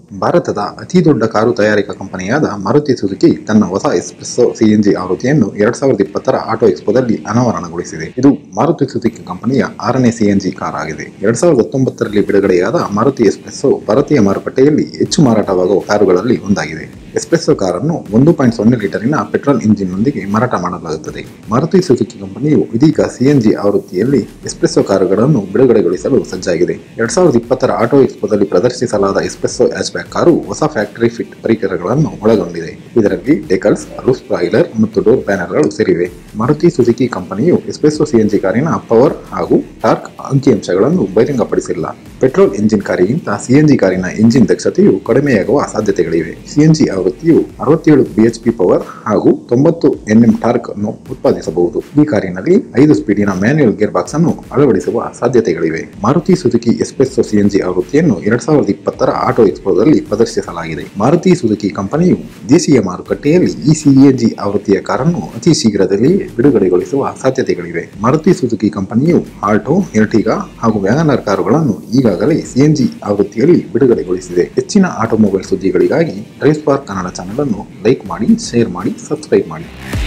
ಭಾರತದ ಅತಿ ದೊಡ್ಡ ಕಾರು ತಯಾರಿಕಾ ಕಂಪನಿಯಾದ ಮಾರುತಿ ಸುಜುಕಿ ತನ್ನ ಹೊಸ ಎಸ್ಪ್ರೆಸ್ಸೋ ಸಿಎನ್ಜಿ ಆವೃತ್ತಿಯನ್ನು ಎರಡ್ ಸಾವಿರದ ಇಪ್ಪತ್ತರ ಆಟೋ ಎಕ್ಸ್ಪೋದಲ್ಲಿ ಅನಾವರಣಗೊಳಿಸಿದೆ ಇದು ಮಾರುತಿ ಸುಜುಕಿ ಕಂಪನಿಯ ಆರನೇ ಸಿಎನ್ಜಿ ಕಾರ್ ಆಗಿದೆ ಎರಡ್ ಸಾವಿರದ ಹತ್ತೊಂಬತ್ತರಲ್ಲಿ ಬಿಡುಗಡೆಯಾದ ಮಾರುತಿ ಎಸ್ಪ್ರೆಸ್ಸೋ ಭಾರತೀಯ ಮಾರುಕಟ್ಟೆಯಲ್ಲಿ ಹೆಚ್ಚು ಮಾರಾಟವಾಗುವ ಕಾರುಗಳಲ್ಲಿ ಒಂದಾಗಿದೆ ಎಸ್ಪ್ರೆಸ್ಸೋ ಕಾರನ್ನು ಒಂದು ಪಾಯಿಂಟ್ ಸೊನ್ನೆ ಲೀಟರಿನ ಪೆಟ್ರೋಲ್ ಇಂಜಿನ್ನೊಂದಿಗೆ ಮಾರಾಟ ಮಾಡಲಾಗುತ್ತದೆ ಮಾರುತಿ ಸುಜುಕಿ ಕಂಪನಿಯು ಇದೀಗ ಸಿಎನ್ಜಿ ಆವೃತ್ತಿಯಲ್ಲಿ ಎಸ್ಪ್ರೆಸ್ಸೋ ಕಾರುಗಳನ್ನು ಬಿಡುಗಡೆಗೊಳಿಸಲು ಸಜ್ಜಾಗಿದೆ ಎರಡ್ ಸಾವಿರದ ಇಪ್ಪತ್ತರ ಆಟೋ ಎಕ್ಸ್ಪೋದಲ್ಲಿ ಪ್ರದರ್ಶಿಸಲಾದ ಎಸ್ಪ್ರೆಸ್ಸೋ ಹ್ಯಾಚ್ಬ್ಯಾಕ್ ಕಾರು ಹೊಸ ಫ್ಯಾಕ್ಟರಿ ಫಿಟ್ ಪರಿಕರಗಳನ್ನು ಒಳಗೊಂಡಿದೆ ಇದರಲ್ಲಿ ಡೆಕಲ್ಸ್ ರೂಫ್ ಸ್ಪಾಯಿಲರ್ ಮತ್ತು ಡೋರ್ ಪ್ಯಾನಲ್ಗಳು ಸೇರಿವೆ ಮಾರುತಿ ಸುಜುಕಿ ಕಂಪನಿಯು ಎಸ್ಪ್ರೆಸ್ಸೋ ಸಿಎನ್ಜಿ ಕಾರಿನ ಪವರ್ ಹಾಗೂ ಟಾರ್ಕ್ ಅಂಕಿಅಂಶಗಳನ್ನು ಬಹಿರಂಗಪಡಿಸಿಲ್ಲ ಪೆಟ್ರೋಲ್ ಎಂಜಿನ್ ಕಾರಿಗಿಂತ ಸಿಎನ್ಜಿ ಕಾರಿನ ಎಂಜಿನ್ ದಕ್ಷತೆಯು ಕಡಿಮೆಯಾಗುವ ಸಾಧ್ಯತೆಗಳಿವೆ ಸಿಎನ್ಜಿ ಆವೃತ್ತಿಯು ಅರವತ್ತೇಳು ಬಿಎಚ್ಪಿ ಪವರ್ ಹಾಗೂ ತೊಂಬತ್ತು ಎನ್ಎಂ ಟಾರ್ಕ್ ಅನ್ನು ಉತ್ಪಾದಿಸಬಹುದು ಈ ಕಾರಿನಲ್ಲಿ ಐದು ಸ್ಪೀಡಿನ ಮ್ಯಾನ್ಯುಯಲ್ ಗೇರ್ ಬಾಕ್ಸ್ ಅನ್ನು ಅಳವಡಿಸುವ ಸಾಧ್ಯತೆಗಳಿವೆ ಮಾರುತಿ ಸುಜುಕಿ ಎಸ್ಪ್ರೆಸ್ಸೋ ಸಿಎನ್ಜಿ ಆವೃತ್ತಿಯನ್ನು ಎರಡ್ ಸಾವಿರದ ಇಪ್ಪತ್ತರ ಆಟೋ ಎಕ್ಸ್ಪೋದಲ್ಲಿ ಪ್ರದರ್ಶಿಸಲಾಗಿದೆ ಮಾರುತಿ ಸುಜುಕಿ ಕಂಪನಿಯು ದೇಶೀಯ ಮಾರುಕಟ್ಟೆಯಲ್ಲಿ ಈ ಸಿಎನ್ಜಿ ಆವೃತ್ತಿಯ ಕಾರನ್ನು ಅತಿ ಶೀಘ್ರದಲ್ಲಿಯೇ ಬಿಡುಗಡೆಗೊಳಿಸುವ ಸಾಧ್ಯತೆಗಳಿವೆ ಮಾರುತಿ ಸುಜುಕಿ ಕಂಪನಿಯು ಆಲ್ಟೋ ಎರ್ಟಿಗಾ ಹಾಗೂ ವ್ಯಾಗನರ್ ಕಾರುಗಳನ್ನು ಈಗಾಗಲೇ ಸಿಎನ್ಜಿ ಆವೃತ್ತಿಯಲ್ಲಿ ಬಿಡುಗಡೆಗೊಳಿಸಿದೆ ಹೆಚ್ಚಿನ ಆಟೋಮೊಬೈಲ್ ಸುದ್ದಿಗಳಿಗಾಗಿ ಡ್ರೈವ್ ಸ್ಪಾರ್ಕ್ ಕನ್ನಡ ಚಾನಲ್ ಅನ್ನು ಲೈಕ್ ಮಾಡಿ ಶೇರ್ ಮಾಡಿ ಸಬ್ಸ್ಕ್ರೈಬ್ ಮಾಡಿ